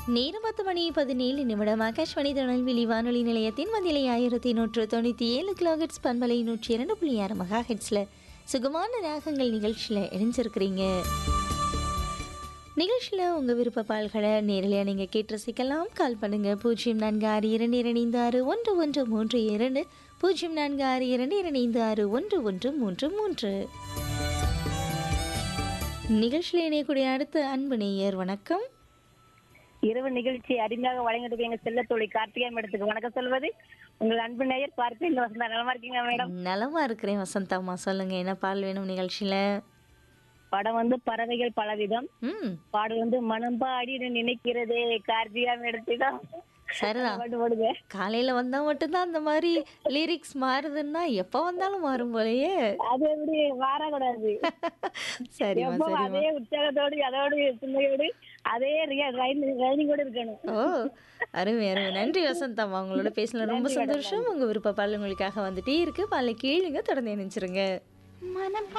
நேரம் பத்து மணி பதினேழு நிமிடம் ஆகாஷ்வாணி திருநெல்வேலி வானொலி நிலையத்தின் மதிலை ஆயிரத்தி நூற்று தொண்ணூற்றி ஏழு கிலோஹெட்ஸ் பண்பலை நூற்றி இரண்டு புள்ளி ஆறு மெகா ஹெட்ஸில் சுகமான ராகங்கள் நிகழ்ச்சியில் இணைஞ்சிருக்கிறீங்க நிகழ்ச்சியில் உங்கள் விருப்ப பால்களை நேரலையாக நீங்கள் கேட்டு ரசிக்கலாம் கால் பண்ணுங்கள் பூஜ்ஜியம் நான்கு ஆறு இரண்டு இரண்டு ஆறு ஒன்று ஒன்று மூன்று இரண்டு பூஜ்ஜியம் நான்கு ஆறு இரண்டு இரண்டு ஆறு ஒன்று ஒன்று மூன்று மூன்று நிகழ்ச்சியில் இணையக்கூடிய அடுத்த அன்பு நேயர் வணக்கம் இரவு நிகழ்ச்சி அருமையாக வழங்கிட்டு எங்க செல்ல தோழி கார்த்திகா மேடத்துக்கு வணக்கம் சொல்வது உங்கள் அன்பு நேயர் பார்த்து வசந்தா நலமா இருக்கீங்க மேடம் நலமா இருக்கிறேன் வசந்தாம்மா சொல்லுங்க என்ன பால் வேணும் நிகழ்ச்சியில படம் வந்து பறவைகள் பலவிதம் ம் பாடல் வந்து மனம் பாடி நினைக்கிறதே கார்த்திகா மேடத்திடம் சரிதான் பாட்டு போடுங்க காலையில வந்தா மட்டும்தான் அந்த மாதிரி லிரிக்ஸ் மாறுதுன்னா எப்ப வந்தாலும் மாறும் போலயே அது எப்படி மாறக்கூடாது சரிம்மா எப்போ சரிம்மா அதே உற்சாகத்தோடு அதோடு சிந்தையோடு அதே ரைனிங்கோடு இருக்கணும் ஓ அருமை அருமை நன்றி வசந்தாம்மா உங்களோட பேசல ரொம்ப சந்தோஷம் உங்க விருப்ப பால் உங்களுக்காக வந்துட்டே இருக்கு பாலை கீழுங்க தொடர்ந்து இணைச்சிருங்க